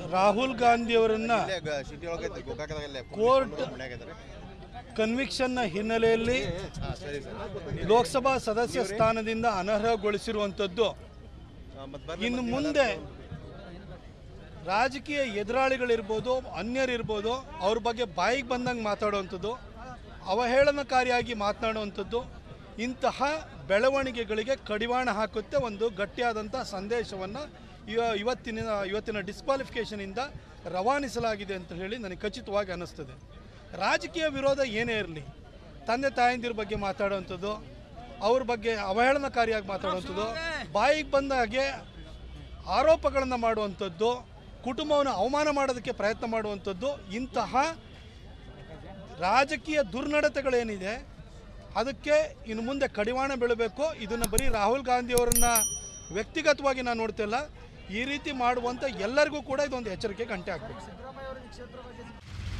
Rahul ಗಾಂಧಿಯವರನ್ನ city ಒಳಗೆ ಗೋಕಾಕದಾಗಲ್ಲೇ court ಮನ್ಯಾಗಿದ್ದಾರೆ ಕನ್ವಿಕ್ಷನ್ನ ಹಿನ್ನೆಲೆಯಲ್ಲಿ ಹಾಂ ಸರಿ ಸರ್ ಲೋಕಸಭಾ ಸದಸ್ಯ ಸ್ಥಾನದಿಂದ ಅನರ್ಹಗೊಳಿಸಿರುವಂಥದ್ದು ಮತ್ತೆ ಇನ್ನು ಮುಂದೆ ರಾಜಕೀಯ ಎದುರಾಳಿಗಳಿರ್ಬೋದು ಅನ್ಯರಿರ್ಬೋದು ಅವ್ರ ಬಗ್ಗೆ ಬಾಯಿಗೆ ಬಂದಂಗೆ ಮಾತಾಡುವಂಥದ್ದು ಅವಹೇಳನಕಾರಿಯಾಗಿ ಮಾತನಾಡುವಂಥದ್ದು ಇಂತಹ ಬೆಳವಣಿಗೆಗಳಿಗೆ ಕಡಿವಾಣ ಹಾಕುತ್ತೆ ಒಂದು ಗಟ್ಟಿಯಾದಂಥ ಸಂದೇಶವನ್ನು ಇವ ಇವತ್ತಿನ ಇವತ್ತಿನ ಡಿಸ್ಕ್ವಾಲಿಫಿಕೇಷನಿಂದ ರವಾನಿಸಲಾಗಿದೆ ಅಂತ ಹೇಳಿ ನನಗೆ ಖಚಿತವಾಗಿ ಅನ್ನಿಸ್ತದೆ ರಾಜಕೀಯ ವಿರೋಧ ಏನೇ ಇರಲಿ ತಂದೆ ತಾಯಂದಿರ ಬಗ್ಗೆ ಮಾತಾಡುವಂಥದ್ದು ಅವ್ರ ಬಗ್ಗೆ ಅವಹೇಳನಕಾರಿಯಾಗಿ ಮಾತಾಡುವಂಥದ್ದು ಬಾಯಿಗೆ ಬಂದ ಹಾಗೆ ಆರೋಪಗಳನ್ನು ಮಾಡುವಂಥದ್ದು ಕುಟುಂಬವನ್ನು ಅವಮಾನ ಮಾಡೋದಕ್ಕೆ ಪ್ರಯತ್ನ ಮಾಡುವಂಥದ್ದು ಇಂತಹ ರಾಜಕೀಯ ದುರ್ನಡತೆಗಳೇನಿದೆ ಅದಕ್ಕೆ ಇನ್ನು ಮುಂದೆ ಕಡಿವಾಣ ಬೀಳಬೇಕು ಇದನ್ನು ಬರೀ ರಾಹುಲ್ ಗಾಂಧಿಯವರನ್ನ ವ್ಯಕ್ತಿಗತವಾಗಿ ನಾನು ನೋಡ್ತಿಲ್ಲ ಈ ರೀತಿ ಮಾಡುವಂಥ ಎಲ್ಲರಿಗೂ ಕೂಡ ಇದೊಂದು ಎಚ್ಚರಿಕೆ ಗಂಟೆ ಆಗಬೇಕು